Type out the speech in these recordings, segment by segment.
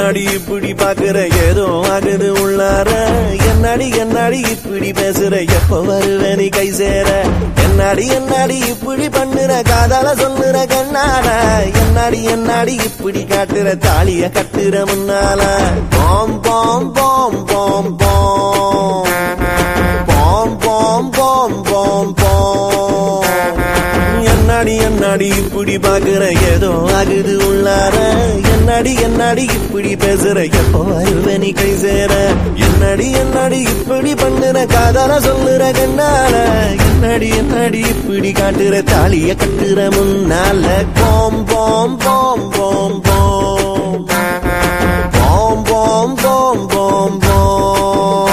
என்னடி இப்படி பாக்குற ஏதோ ஆகுது உள்ளார என்னடி என்னடி இப்படி பேசுற எப்ப வருவ நீ கை சேர என்னடி என்னடி இப்படி பண்ணுற காதால சொல்லுற கண்ணால என்னடி என்னடி இப்படி காட்டுற தாலிய கட்டுற முன்னால பாம் பாம் பாம் பாம் பாம் பாம் பாம் பாம் பாம் பாம் என்னடி என்னடி இப்படி பாக்குற ஏதோ ஆகுது உள்ளார என்னடி என்னடி இப்படி பேசுற எப்போ வருவ நீ கை சேர என்னடி என்னடி இப்படி பண்ணுற காதால சொல்லுற கண்ணால என்னடி என்னடி இப்படி காட்டுற தாலிய கட்டுற முன்னால போம் போம் போம் போம் போம் போம் போம் போம் போம் போம்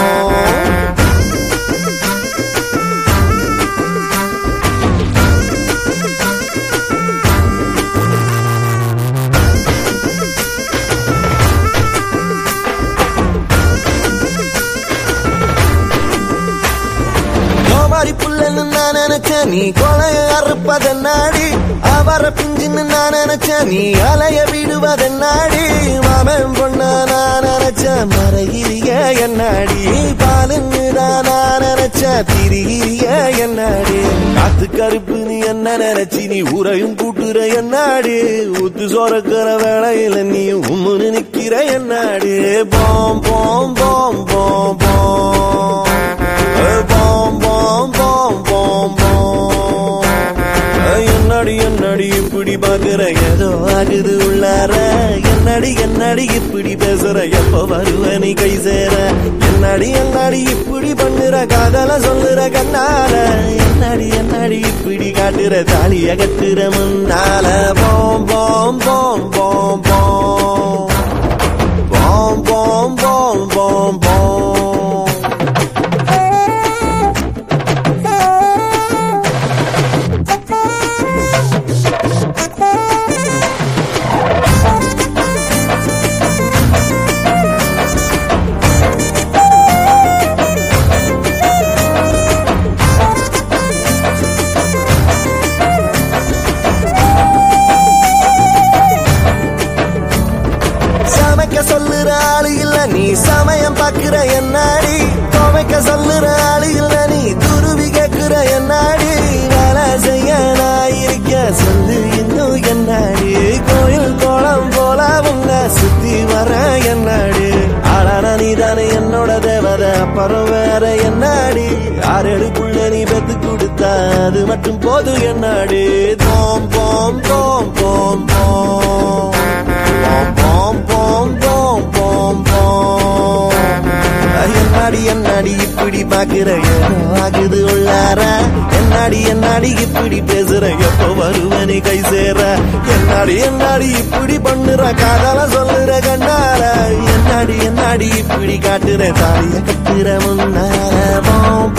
கோமாரி புள்ளன்னு நான் நினைச்சேன் நீ கொலைய அறுப்பதென்னாடி அவர பிஞ்சுன்னு நான் நினைச்சேன் நீ அலைய விடுவதென்னாடி மாமன் பொண்ணா நான் நினைச்சேன் மறையிறிய என்னாடி பாலுன்னு தான் நான் நினைச்சேன் திரிகிறிய என்னாடி காத்து கருப்பு நீ என்ன நினைச்சி நீ ஊரையும் கூட்டுற என்னாடி ஊத்து சோறக்கிற வேளையில நீ உம்முன்னு நிக்கிற என்னாடி போம் போம் போம் போம் போம் போம் போம் போம் போம் போம் என்னடி என்னடி இப்படி பாக்குற ஏதோ ஆகுது உள்ளார என்னடி என்னடி இப்படி பேசுற எப்ப வருவ நீ கை சேர என்னடி என்னடி இப்படி பண்ணுற காதல சொல்லுற கண்ணால என்னடி என்னடி இப்படி காட்டுற தாலிய கட்டுற முன்னால போம் போம் போம் போம் போம் போம் போம் போம் போம் போம் சமைக்க சொல்லுற ஆளு இல்ல நீ சமயம் பாக்குற என்னாடி துவைக்க சொல்லுற ஆளு இல்ல நீ துருவி கேக்குற என்னாடி வேலை செய்ய நான் இருக்க சொல்லு இன்னும் என்னாடி கோயில் கோலம் போல உன்ன சுத்தி வர என்னாடி ஆளான நீ தானே என்னோட தேவதை அப்புறம் வேற என்னாடி ஆறேழுக்குள்ள நீ பெத்து கொடுத்தா அது மட்டும் போதும் என்னாடி போம் போம் போம் போம் போம் போம் போம் போம் போம் போம் என்னாடி என்னாடி இப்படி பாக்குற ஏதோ ஆகுது உள்ளார என்னாடி என்னாடி இப்படி பேசுற எப்போ வருவனி கை சேர என்னாடி என்னாடி இப்படி பண்ணுற காதல சொல்லுற கண்ணார என்னாடி என்னாடி இப்படி காட்டுற தாலிய கட்டுற முன்னார போம்